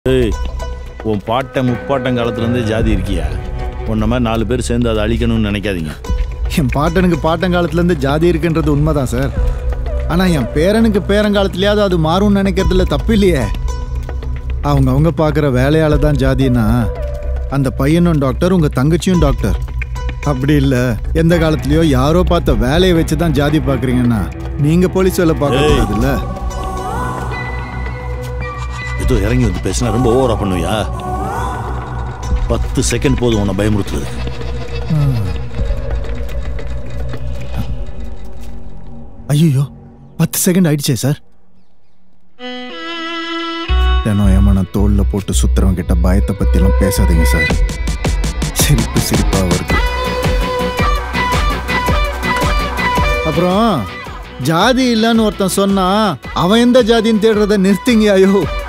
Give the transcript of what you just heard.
ஏய் உன் பாட்டன் முப்பாட்டன் காலத்துலேருந்தே ஜாதி இருக்கியா உன்ன மாதிரி நாலு பேர் சேர்ந்து அதை அழிக்கணும்னு நினைக்காதீங்க என் பாட்டனுக்கு பாட்டங்காலத்துலேருந்து ஜாதி இருக்குன்றது உண்மைதான் சார் ஆனால் என் பேரனுக்கு பேரங்காலத்துலயாவது அது மாறும்னு நினைக்கிறதுல தப்பு இல்லையே அவங்க அவங்க பார்க்குற வேலையால தான் ஜாதின்னா அந்த பையனும் டாக்டர் உங்கள் தங்கச்சியும் டாக்டர் அப்படி இல்லை எந்த காலத்துலயோ யாரோ பார்த்த வேலையை வச்சு தான் ஜாதி பார்க்குறீங்கன்னா நீங்கள் போலீஸ் வேலை பார்க்கக்கூடாதுல்ல ஏதோ இறங்கி வந்து பேசினா ரொம்ப ஓவரா பண்ணுவியா பத்து செகண்ட் போதும் உன்னை பயமுறுத்துறது ஐயோ பத்து செகண்ட் ஆயிடுச்சே சார் தினம் ஏமான தோல்ல போட்டு சுத்துறவங்க கிட்ட பயத்தை பத்திலாம் பேசாதீங்க சார் சிரிப்பு சிரிப்பா வருது அப்புறம் ஜாதி இல்லைன்னு ஒருத்தன் சொன்னா அவன் எந்த ஜாதின்னு தேடுறத நிறுத்திங்க ஐயோ